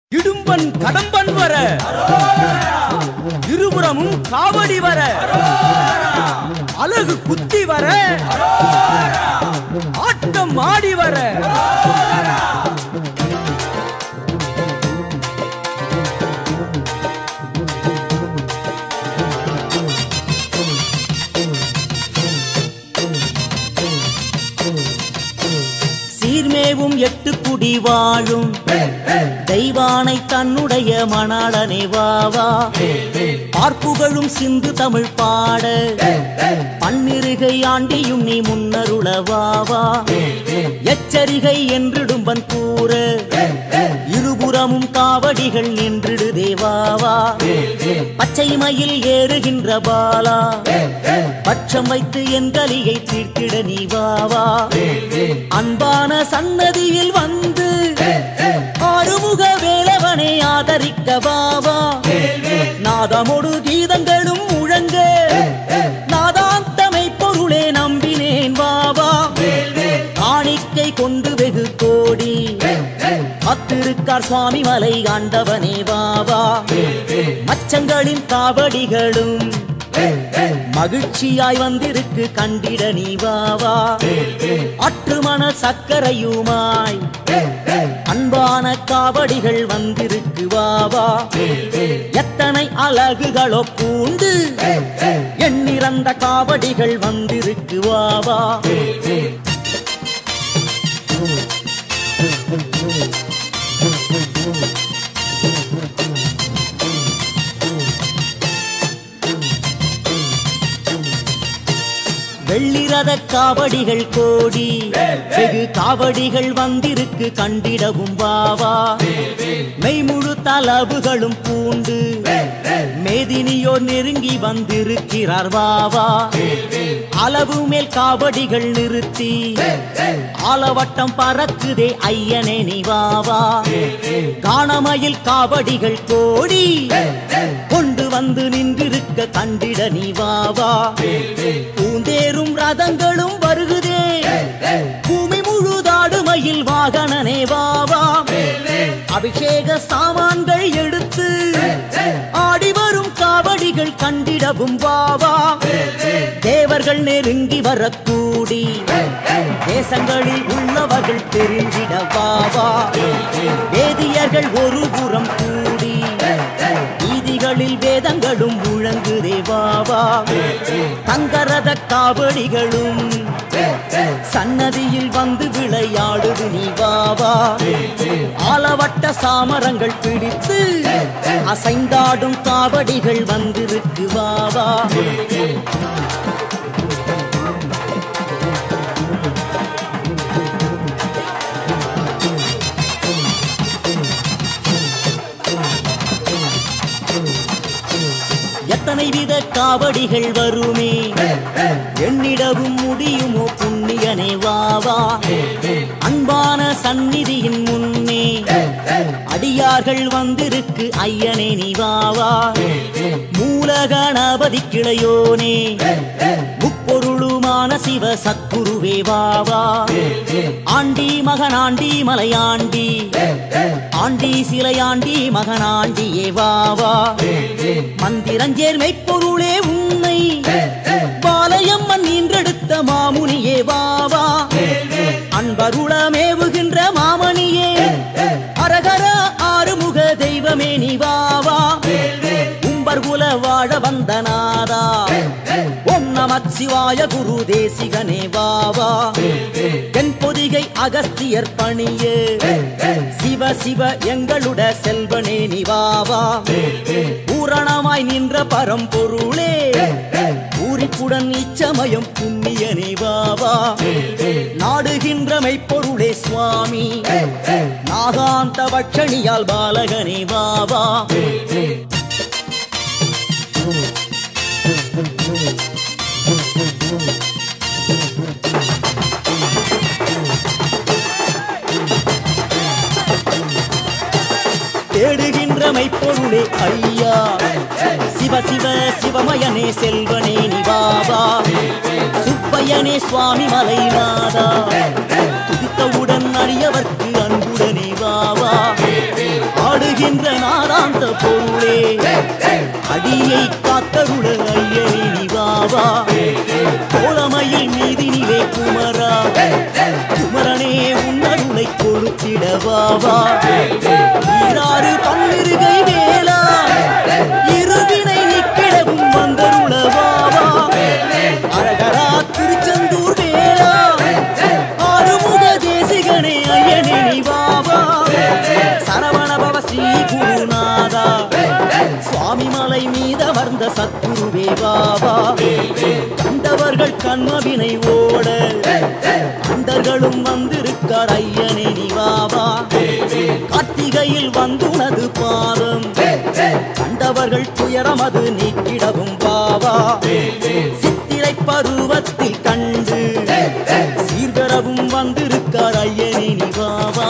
இடும்பன் கடம்பன் வர இருபுறமும் காவடி வர அழகு குத்தி வர ஆட்டம் ஆடி வர சீர்மேவும் எட்டு குடி வாழும் தெய்வானை தன்னுடைய மணாளனே வாவா பார்ப்புகழும் சிந்து தமிழ் பாட பன்னிருகை ஆண்டியும் நீ முன்னருள வாவா எச்சரிகை என்றிடும்பன் கூற இருபுறமும் காவடிகள் நின்றிடு தேவாவா பச்சை மயில் ஏறுகின்ற பாலா பட்சம் வைத்து என் கலியை தீர்த்திட நீ வாவா அன்பான சன்னதியில் வந்து ஆறுமுக வேலவனை ஆதரிக்க வாவா நாதமொடு கீதங்களும் முழங்க நாதாந்தமை பொருளே நம்பினேன் வாவா காணிக்கை கொண்டு வெகு கோடி காத்திருக்கார் சுவாமி மலை ஆண்டவனே வாவா மச்சங்களின் காவடிகளும் மகிழ்ச்சியாய் வந்திருக்கு கண்டிட நீ வாவா அற்றுமண சக்கரையுமாய் அன்பான காவடிகள் வந்திருக்கு வாவா எத்தனை அழகுகளோ பூண்டு எண்ணிறந்த காவடிகள் வந்திருக்கு வாவா வெள்ளிரத காவடிகள் கோடி வெகு காவடிகள் வந்திருக்கு கண்டிடவும் வாவா மெய்முழு தளவுகளும் பூண்டு மேதினியோ நெருங்கி வந்திருக்கிறார் வாவா அளவு மேல் காவடிகள் நிறுத்தி ஆலவட்டம் பறக்குதே ஐயனே நீ வாவா காணமயில் காவடிகள் கோடி கொண்டு வந்து நின்றிருக்க கண்டிட நீ வாவா பூந்தேரும் ரதங்களும் வருகுதே பூமி முழுதாடுமையில் வாகனனே வாவா அபிஷேக சாமான்கள் எடுத்து ஆடி வரும் காவடிகள் கண்டிடவும் வாவா தேவர்கள் நெருங்கி வரக்கூடி தேசங்களில் உள்ளவர்கள் தெரிந்திட வாவா வேதியர்கள் ஒரு புறம் கூடி வீதிகளில் வேதங்களும் முழங்குதே வாவா தங்கரத காவடிகளும் சன்னதியில் வந்து விளையாடுது நீ வாவா ஆலவட்ட சாமரங்கள் பிடித்து அசைந்தாடும் காவடிகள் வந்திருக்கு வாவா எத்தனை வித காவடிகள் வருமே எண்ணிடவும் முடியுமோ புண்ணியனே வாவா அன்பான சந்நிதியின் முன்னே அடியார்கள் வந்திருக்கு ஐயனே நீ வாவா மூலகணபதி கிளையோனே முப்பொருளுமான சிவ சத்குருவே வாவா ஆண்டி மகனாண்டி மலையாண்டி ஆண்டி சிலையாண்டி மகனாண்டியே வாவா மந்திரஞ்சேர் மெய்ப்பொருளே உன்னை பாலயம்மன் ஈன்றெடுத்த மாமுனியே வாவா அன்பருளமேவுகின்ற மாமணியே அரகர ஆறுமுக தெய்வமே நீ வாவா உம்பர் குல வாழ வந்த நாதா ஓம் நம சிவாய குரு தேசிகனே வாவா தென் பொதிகை அகஸ்தியர் பணியே சிவ சிவ எங்களுட செல்வனே நீ வாவா பூரணமாய் நின்ற பரம்பொருளே பூரிப்புடன் இச்சமயம் புண்ணியனே வாவா நாடுகின்ற மெய்ப்பொருளே சுவாமி நாகாந்த பட்சணியால் பாலகனே வாவா தேடுகின்ற மெய்ப்பொருளே ஐயா சிவ சிவ சிவமயனே செல்வனே நிவாவா சுப்பையனே சுவாமி மலைநாதா துதித்தவுடன் அடியவர்க்கு அன்புடனே வாவா ஆடுகின்ற ஆடுகின்ற நாராந்த பொருளே அடியை காத்தருள ஐயனே நிவாவா கோலமையில் மீதினிலே குமரா குமரனே உன்னருளை கொழுத்திடவாவா ஈராறு பன்னிருகை வேளா இருவினை நிக்கிடவும் வந்தருளவாவா அரகரா திருச்செந்தூர் வேளா ஆறுமுக தேசிகனே ஐயனே நிவாவா சரவண பவ ஸ்ரீ குருநாதா சுவாமி மலை மீதமர்ந்த சத்குருவே பாபா கண்டவர்கள் கண்மவினை ஓட அண்டர்களும் வந்திருக்கார் ஐயனே நிவாவா கார்த்திகையில் வந்துனது பாதம் கண்டவர்கள் துயரம் அது நீக்கிடவும் பாவா சித்திரை பருவத்தில் கண்டு சீர்பெறவும் வந்திருக்கார் ஐயனே நிவாவா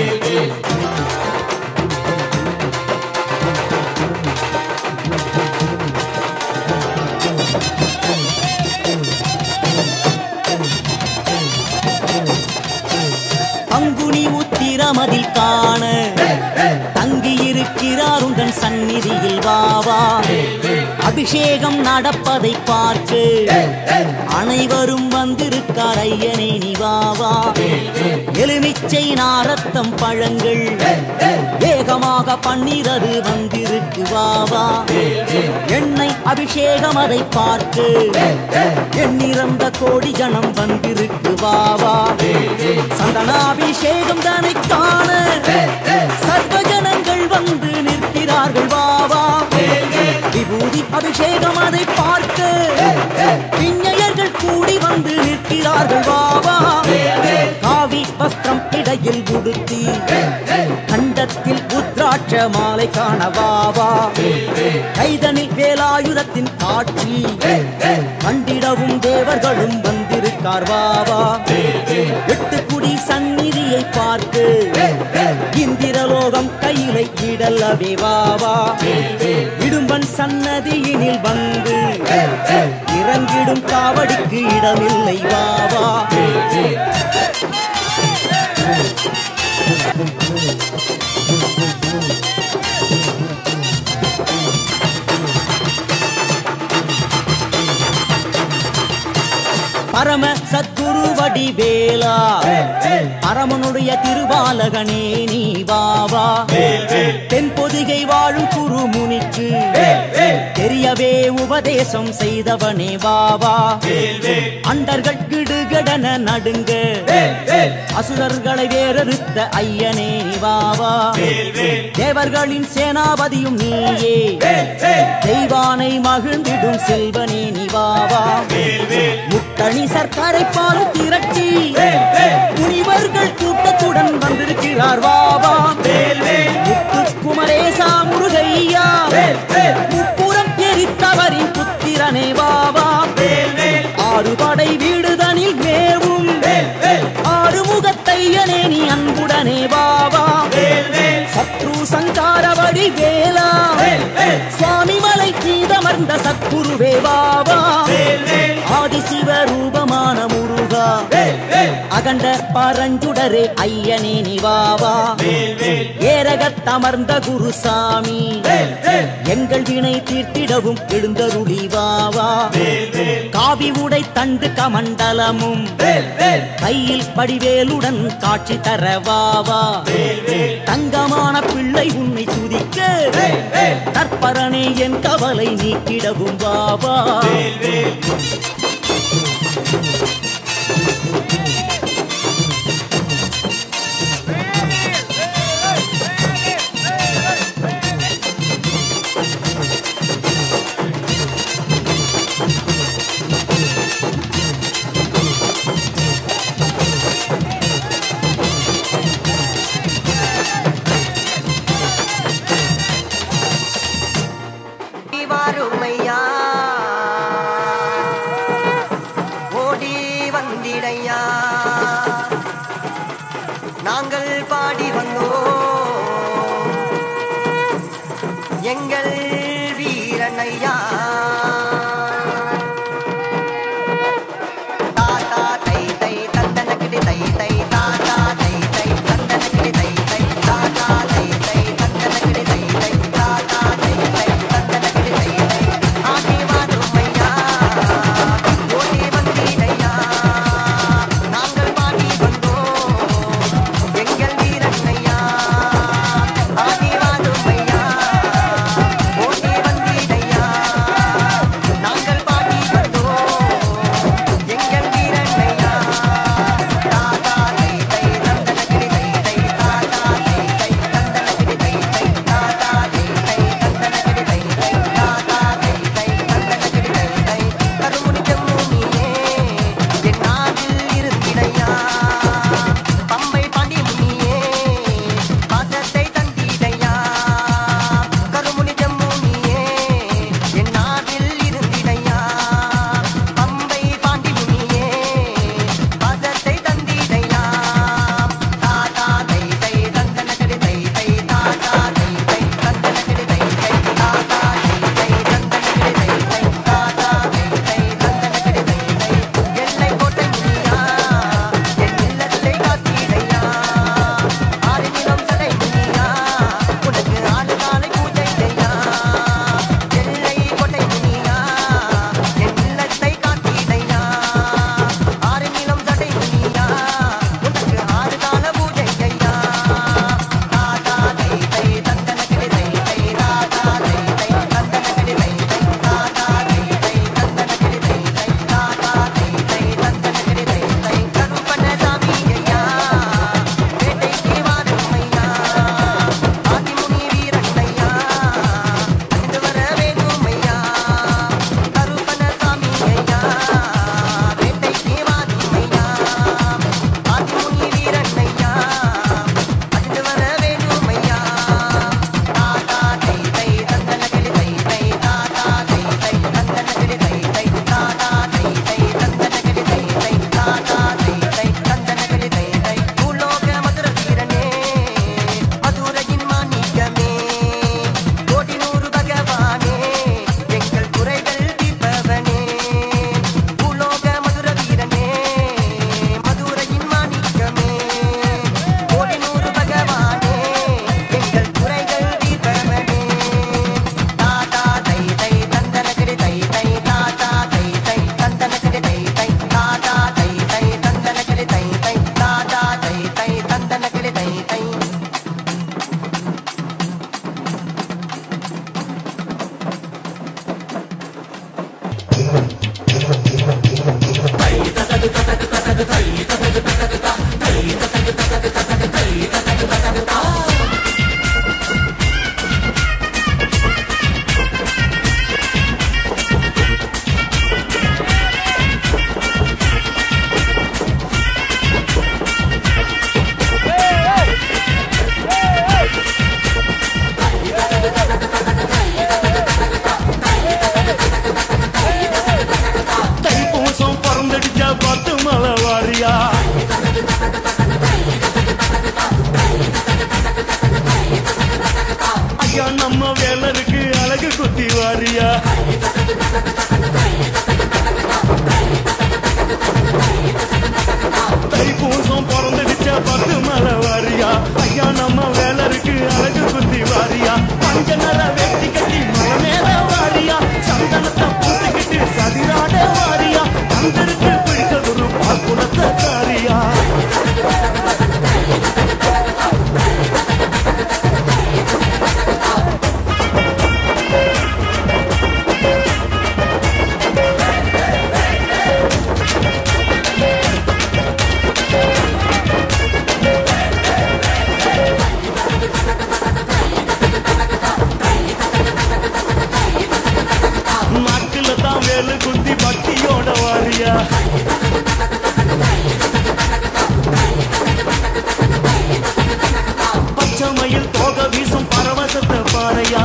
பங்குனி உத்திரமதில் காண தங்கி இருக்கிறார் உந்தன் சந்நிதியில் வாவா அபிஷேகம் நடப்பதை பார்த்து அனைவரும் வந்திருக்கார் ஐயனே நிவாவா எலுமிச்சை நாரத்தம் பழங்கள் வேகமாக பன்னிரது வந்திருக்கு வாவா எண்ணெய் அபிஷேகம் அதை பார்த்து எண்ணிறந்த கோடி ஜனம் வந்திருக்கு வாவா சந்தனாபிஷேகம் தன்னை காண சர்வ ஜனங்கள் வந்து நிற்கிறார்கள் வாவா விபூதி அபிஷேகம் அதை பார்க்க விஞ்ஞையர்கள் கூடி வந்து நிற்கிறார்கள் வாவா காவி வஸ்திரம் இடையில் உடுத்தி கண்டத்தில் உத்ராட்ச மாலை காண வாவா கைதனில் வேலாயுதத்தின் காட்சி கண்டிடவும் தேவர்களும் வந்திருக்கார் வாவா எட்டு குடி சந்நிதியை பார்த்து இந்திரலோகம் கையிலை இடல்லவே வாவா இடும்பன் சன்னதியினில் வந்து இறங்கிடும் காவடிக்கு இடமில்லை வாவா பரம சத்குரு வடிவேலா பரமனுடைய திருபாலகனே நீ வாவா தென் பொதிகை வாழும் குருமுனிக்கு தெரியவே உபதேசம் செய்தவனே வாவா அண்டர்கள் கிடுகடன நடுங்க அசுரர்களை வேறறுத்த ஐயனே நீ வாவா தேவர்களின் சேனாபதியும் நீயே தெய்வானை மகிழ்ந்திடும் செல்வனே நீ வாவா முட்டணி சர்க்காரை பாலும் திரட்டி முனிவர்கள் கூட்டத்துடன் வந்திருக்கிறார் வாவா முத்து குமரேசா முருகையா முப்புறம் எரித்தவரின் புத்திரனே வாவா ஆறுபடை வீடுதனில் மேவும் ஆறுமுகத்தையனே நீ அன்புடனே வாவா சத்ரு சங்காரவடி வேலா சுவாமி மலை கீதமர்ந்த சத்குருவே வாவா ஆதிசிவ ரூபமான முருகா அகண்ட பரஞ்சுடரே ஐயனே நிவாவா ஏரகத்தமர்ந்த குருசாமி எங்கள் வினை தீர்த்திடவும் எழுந்தருளி வாவா காவி உடை தண்டு கமண்டலமும் கையில் படிவேலுடன் காட்சி தர வாவா தங்கமான பிள்ளை உன்னை துதிக்க தற்பரனே என் கவலை நீக்கிடவும் வாவா வாருமையா ஓடி வந்திடையா நாங்கள் பாடி வந்தோம் எங்கள் வீரனையா தாத்தா தை தை தந்தனக்கிடி தை தை தாத்தா தை தை தந்தனக்கிடி தை தை தாத்தா தை தை தந்தனக்கிடி தை ஐயா நம்ம வேலருக்கு அழகு குத்தி வாரியா தைப்பூசம் பிறந்துடுச்ச பத்து மலை வாரியா ஐயா நம்ம வேலருக்கு அழகு குத்தி வாரியா பஞ்ச நர வெட்டி கட்டி மலை மேல வாரியா சந்தனத்தை பூசிக்கிட்டு சதிராட வாரியா தந்தருக்கு பிடிச்சதொரு பாக்குலத்தை காரியா நாக்குல தான் வேலு குத்தி பக்தியோட வாரியா பச்சைமயில் தோக வீசும் பரவசத்தை பாறையா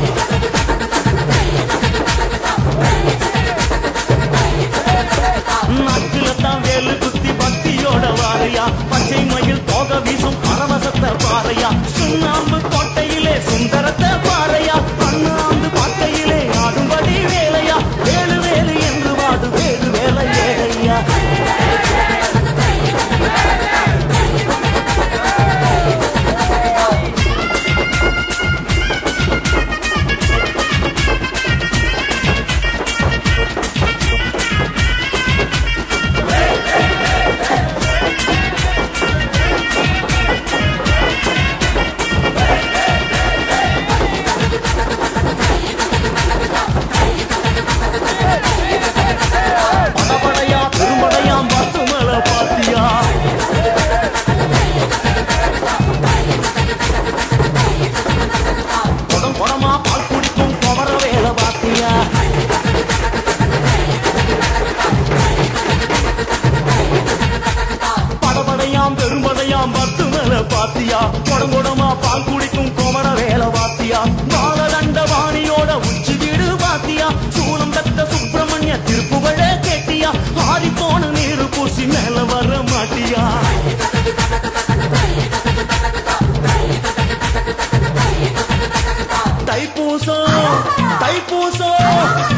நாக்குல தான் வேலு குத்தி பக்தியோட வாரையா பச்சை மயில் தோக வீசும் பரவசத்தை பாறையா சுண்ணாம்பு கோட்டையிலே சுந்தரத்தை பாறையா அண்ணாந்து பாட்டையிலே ஆடும்படி வேலையா வேலு வேலு என்று வாடு வேலு வேலை ஏழையா படபடையா பெரும்படையாம் பார்த்து மேல பாத்தியா குடம் குடமா பால் குடிக்கும் குமர வேலை பாத்தியா படபடையாம் பெரும்படையாம் பத்து மேல பாத்தியா குடம் குடமா பால் குடிக்கும் குமர வேலை பாத்தியா பாலதண்ட வாணியோட உச்சி வீடு பாத்தியா சூலம் தக்க சுப்பிரமணிய திருப்புகழ கேட்டியா ஆறி போன நீரு பூசி மேல வர மாட்டியா தைப்பூசம் தைப்பூசம்